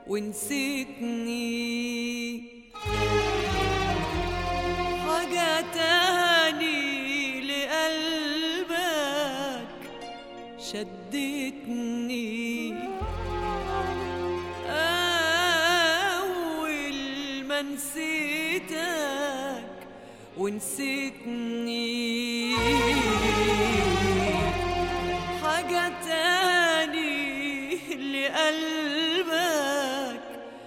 ونسيتني حاجة تاني لقلبك شدتني أول ما نسيتك ونسيتني حاجة تاني لقلبك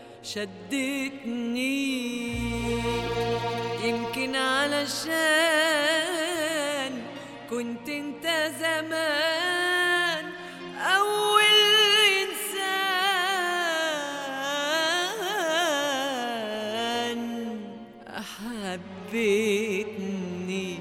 شدتني يمكن علشان كنت انت زمان أول إنسان حبيتني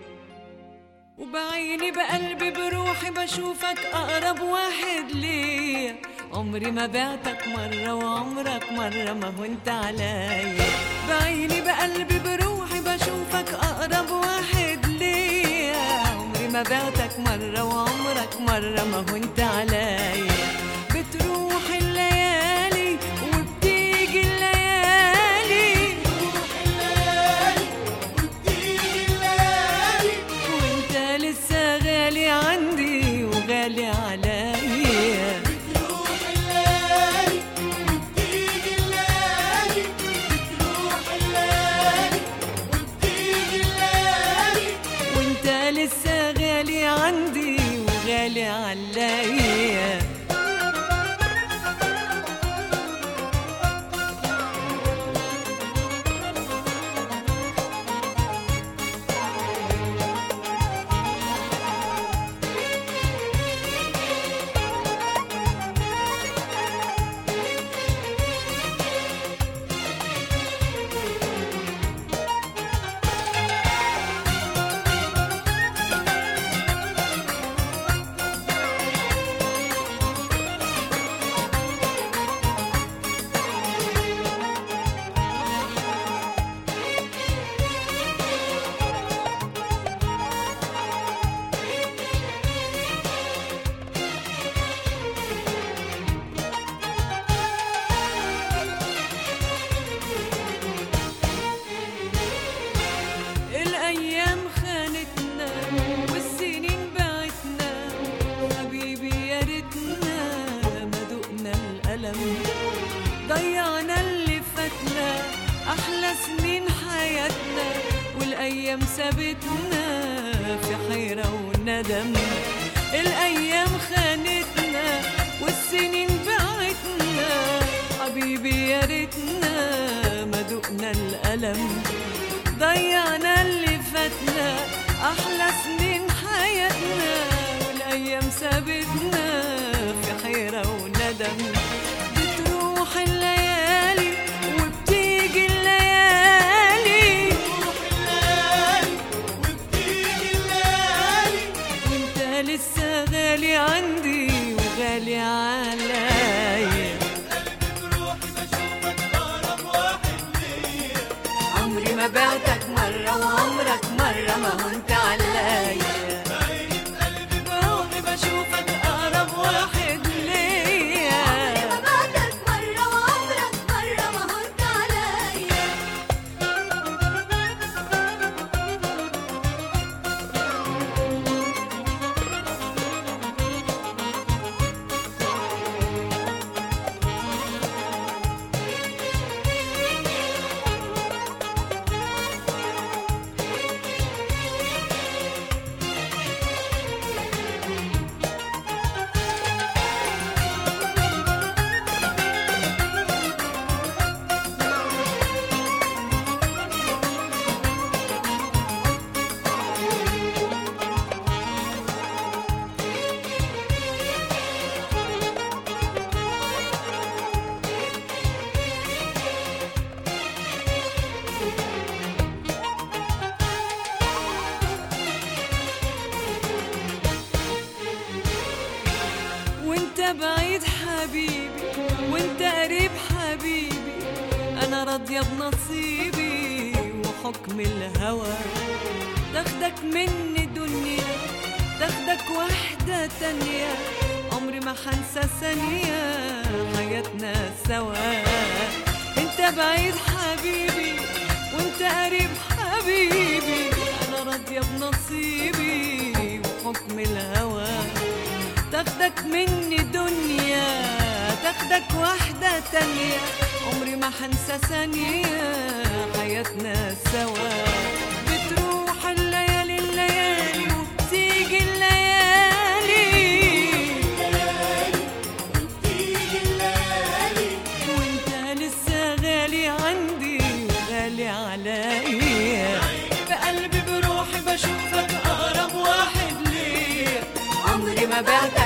وبعيني بقلبي بروحي بشوفك أقرب واحد ليا عمري ما بعتك مرة وعمرك مرة ما هنت عليا بعيني بقلبي بروحي بشوفك أقرب واحد ليا عمري ما بعتك مرة وعمرك مرة ما هنت عليا بتروح الليالي وبتيجي الليالي وانت لسه غالي عندي وغالي عليا وانت لسه غالي عندي وغالي عليا الأيام خانتنا والسنين بعتنا حبيبي يا ريتنا ما دقنا الألم ضيعنا اللي فاتنا أحلى سنين حياتنا والأيام سابتنا في حيرة وندم الأيام خانتنا والسنين بعتنا حبيبي يا ريتنا ما دقنا الألم ضيعنا اللي فاتنا احلى سنين حياتنا والايام سابتنا في حيره وندم بتروح الليالي وبتيجي الليالي وانت لسه غالي عندي وغالي عليا عمري ما بعتك مرة وعمرك مرة ما هنت عليا بروحي بشوفك أقرب واحد ليا ما بعدك مرة وعمرك مرة ما هنت عليا وانت بعيد حبيبي وانت قريب حبيبي انا راضية بنصيبي وحكم الهوى تاخدك مني دنيا تاخدك واحدة تانية عمري ما حنسى ثانية حياتنا سوا أطيب نصيبي وحكم الهوى تاخدك مني دنيا تاخدك واحدة تانية عمري ما هنسى ثانية حياتنا سوا بتروح الليالي الليالي وبتيجي الليالي تيجي الليالي وانت لسه غالي عندي وغالي عليا بقلبي بروحي بشوفك اقرب واحد ليا عمري ما بعتك